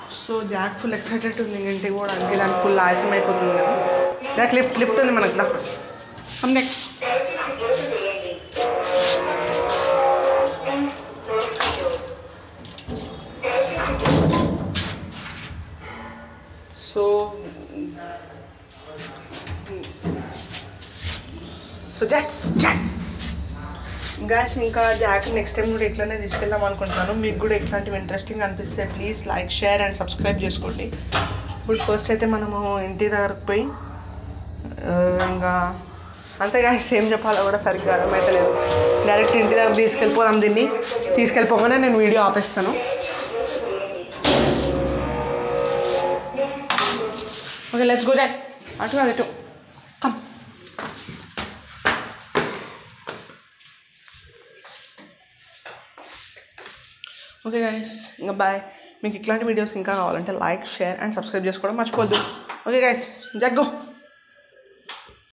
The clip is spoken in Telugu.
సో జాక్ ఫుల్ ఎక్సైటెడ్ ఉంది ఇంక ఇంటికి పోవడానికి దానికి ఫుల్ ఆయాసం అయిపోతుంది కదా జాక్ లిఫ్ట్ లిఫ్ట్ ఉంది మనకు దా come next so so jack jack gas ఇంకా జాక్ నెక్స్ట్ టైం కూడా ఇట్లానే తీసుకెళ్దాం అనుకుంటున్నాను మీకు కూడా ఇట్లాంటివి ఇంట్రెస్టింగ్ అనిపిస్తే please like share and subscribe చేసుకోండి ఇప్పుడు ఫస్ట్ అయితే మనము ఇంటి దగ్గరకు పోయి ఆ, ఇంకా అంతే గ్యాస్ ఏం చెప్పాలో కూడా సరిగ్గా అర్థమవుతలేదు డైరెక్ట్ ఇంటి దగ్గర తీసుకెళ్ళిపోదాం దీన్ని తీసుకెళ్ళిపోగానే నేను వీడియో ఆపేస్తాను ఓకే లెట్స్ గో జాక్ అటు కాదు ఇటు కమ్ ఓకే గైస్ ఇంకా బాయ్ మీకు ఇట్లాంటి వీడియోస్ ఇంకా కావాలంటే లైక్ షేర్ అండ్ సబ్స్క్రైబ్ చేసుకోవడం మర్చిపోద్దు ఓకే గైస్ జగ్గో